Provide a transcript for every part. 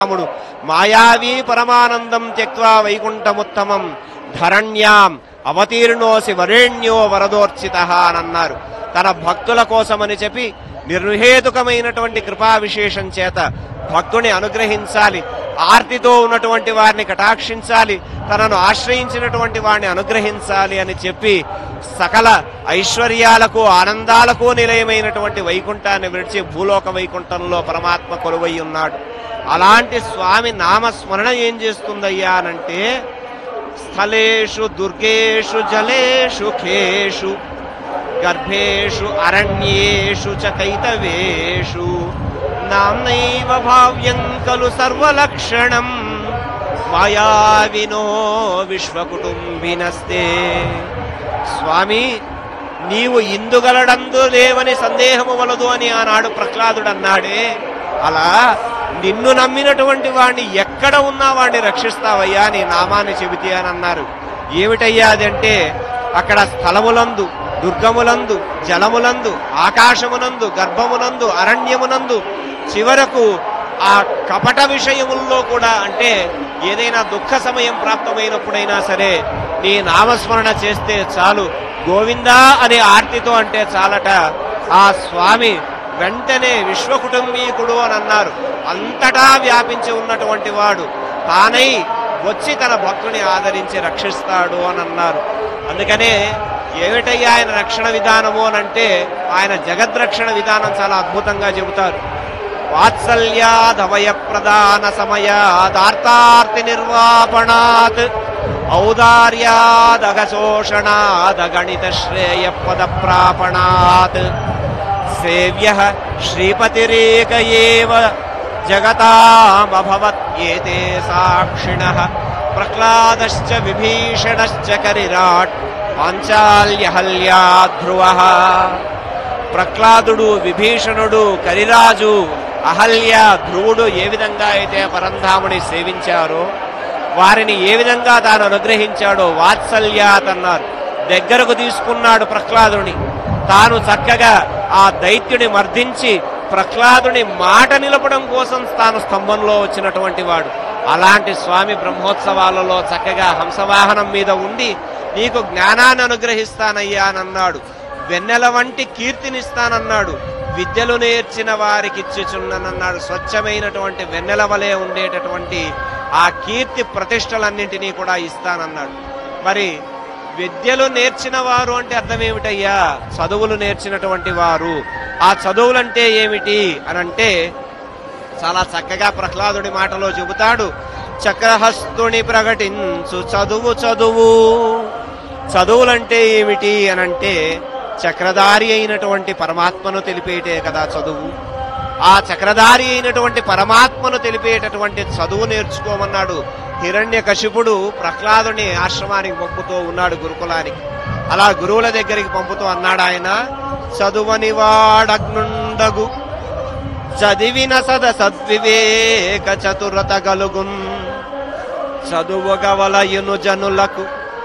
రాముడు మాయావీ పరమానందం త్యక్వా వైకుంఠముత్తమం ధరణ్యాం అవతీర్ణోసి వరేణ్యో వరదోర్చిత అని అన్నారు తన భక్తుల కోసమని చెప్పి నిర్హేతుకమైనటువంటి కృపా విశేషం చేత భక్తుని అనుగ్రహించాలి ఆర్తితో ఉన్నటువంటి వారిని కటాక్షించాలి తనను ఆశ్రయించినటువంటి వారిని అనుగ్రహించాలి అని చెప్పి సకల ఐశ్వర్యాలకు ఆనందాలకు నిలయమైనటువంటి వైకుంఠాన్ని విడిచి భూలోక వైకుంఠంలో పరమాత్మ కొలువై ఉన్నాడు అలాంటి స్వామి నామస్మరణ ఏం చేస్తుందయ్యా అనంటే స్థలేషు దుర్గేషు జలేషు ఖేషు గర్భేషు అరణ్యేషు చ కైతవేషు నామ్నైవ భావ్యం ఖలు సర్వలక్షణం మాయావినో విశ్వకుటుంబినస్తే స్వామి నీవు ఇందుగలడందు లేవని సందేహము వలదు అని ఆనాడు ప్రహ్లాదుడు అన్నాడే అలా నిన్ను నమ్మినటువంటి వాడిని ఎక్కడ ఉన్నా వాడిని రక్షిస్తావయ్యా నీ నామాన్ని చెబితే అని అన్నారు ఏమిటయ్యా అదంటే అక్కడ స్థలములందు దుర్గములందు జలములందు ఆకాశమునందు గర్భమునందు అరణ్యమునందు చివరకు ఆ కపట విషయముల్లో కూడా అంటే ఏదైనా దుఃఖ సమయం ప్రాప్తమైనప్పుడైనా సరే నీ నామస్మరణ చేస్తే చాలు గోవిందా అనే ఆర్తితో అంటే చాలట ఆ స్వామి వెంటనే విశ్వకుటుంబీకుడు అని అన్నారు అంతటా వ్యాపించి ఉన్నటువంటి వాడు తానై వచ్చి తన భక్తుని ఆదరించి రక్షిస్తాడు అని అన్నారు అందుకనే ఏమిటయ్యా ఆయన రక్షణ విధానము అని అంటే ఆయన జగద్రక్షణ విధానం చాలా అద్భుతంగా చెబుతారు వాత్సల్యాదవయ ప్రదాన సమయాదార్తార్తి నిర్వాపణాత్ ఔదార్యాదగశోషణాదగణిత శ్రేయ పద ప్రాపణాత్ సేవ్య శ్రీపతిరేక ఏవ జగతామభవత్ ఏతే సాక్షిణ ప్రహ్లాదశ్చ విభీషణశ్చ కరిరాట్ పాంచాల్యహల్యా ధ్రువ ప్రహ్లాదుడు విభీషణుడు కరిరాజు అహల్య ధ్రువుడు ఏ విధంగా అయితే పరంధాముని సేవించారో వారిని ఏ విధంగా తాను అనుగ్రహించాడో వాత్సల్యాత్ అన్నారు దగ్గరకు తీసుకున్నాడు ప్రహ్లాదుని తాను చక్కగా ఆ దైత్యుని మర్దించి ప్రహ్లాదుని మాట నిలపడం కోసం తాను స్తంభంలో వచ్చినటువంటి వాడు అలాంటి స్వామి బ్రహ్మోత్సవాలలో చక్కగా హంసవాహనం మీద ఉండి నీకు జ్ఞానాన్ని అనుగ్రహిస్తానయ్యా అని అన్నాడు వెన్నెల వంటి కీర్తినిస్తానన్నాడు విద్యలు నేర్చిన వారికి ఇచ్చుచున్నానన్నాడు స్వచ్ఛమైనటువంటి వెన్నెల వలె ఉండేటటువంటి ఆ కీర్తి ప్రతిష్టలన్నింటినీ కూడా ఇస్తానన్నాడు మరి విద్యలు నేర్చిన వారు అంటే అర్థం ఏమిటయ్యా చదువులు నేర్చినటువంటి వారు ఆ చదువులంటే ఏమిటి అని అంటే చాలా చక్కగా ప్రహ్లాదుడి మాటలో చెబుతాడు చక్రహస్తుని ప్రకటించు చదువు చదువు చదువులంటే ఏమిటి అనంటే చక్రధారి అయినటువంటి పరమాత్మను తెలిపేటే కదా చదువు ఆ చక్రధారి అయినటువంటి పరమాత్మను తెలిపేటటువంటి చదువు నేర్చుకోమన్నాడు హిరణ్య కశిపుడు ప్రహ్లాదుని ఆశ్రమానికి పంపుతూ ఉన్నాడు గురుకులానికి అలా గురువుల దగ్గరికి పంపుతూ అన్నాడు ఆయన చదువని వాడగ్నుండగు చదివిన సద సద్వివేక చతురత గలుగున్ చదువుగవలయును జనులకు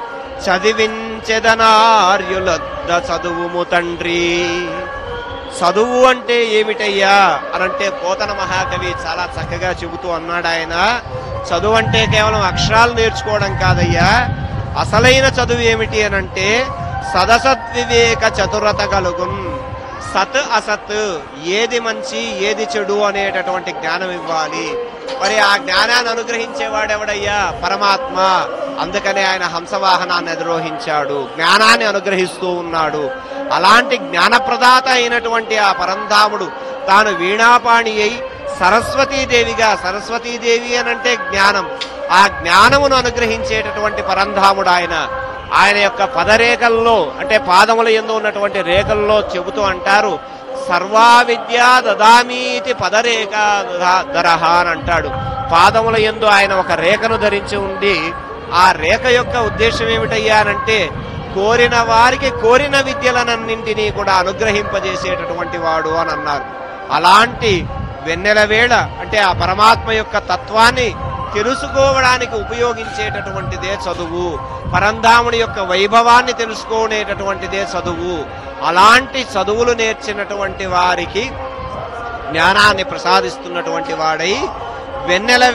చదివించెదనార్యులద్ద చదువుము తండ్రి చదువు అంటే ఏమిటయ్యా అనంటే పోతన మహాకవి చాలా చక్కగా చెబుతూ అన్నాడు ఆయన చదువు అంటే కేవలం అక్షరాలు నేర్చుకోవడం కాదయ్యా అసలైన చదువు ఏమిటి అనంటే సదసద్వివేక చతురత కలుగున్ సత్ అసత్ ఏది మంచి ఏది చెడు అనేటటువంటి జ్ఞానం ఇవ్వాలి మరి ఆ జ్ఞానాన్ని అనుగ్రహించేవాడెవడయ్యా పరమాత్మ అందుకనే ఆయన హంసవాహనాన్ని అధిరోహించాడు జ్ఞానాన్ని అనుగ్రహిస్తూ ఉన్నాడు అలాంటి జ్ఞానప్రదాత అయినటువంటి ఆ పరంధాముడు తాను వీణాపాణి అయి సరస్వతీదేవిగా సరస్వతీదేవి అనంటే జ్ఞానం ఆ జ్ఞానమును అనుగ్రహించేటటువంటి పరంధాముడు ఆయన ఆయన యొక్క పదరేఖల్లో అంటే పాదముల ఎందు ఉన్నటువంటి రేఖల్లో చెబుతూ అంటారు సర్వా విద్యా దదామీతి పదరేఖ దరహ అని అంటాడు పాదముల ఎందు ఆయన ఒక రేఖను ధరించి ఉండి ఆ రేఖ యొక్క ఉద్దేశం ఏమిటయ్యా అనంటే కోరిన వారికి కోరిన విద్యలనన్నింటినీ కూడా అనుగ్రహింపజేసేటటువంటి వాడు అని అన్నారు అలాంటి వెన్నెల వేళ అంటే ఆ పరమాత్మ యొక్క తత్వాన్ని తెలుసుకోవడానికి ఉపయోగించేటటువంటిదే చదువు పరంధాముడి యొక్క వైభవాన్ని తెలుసుకునేటటువంటిదే చదువు అలాంటి చదువులు నేర్చినటువంటి వారికి జ్ఞానాన్ని ప్రసాదిస్తున్నటువంటి వాడై వెన్నెల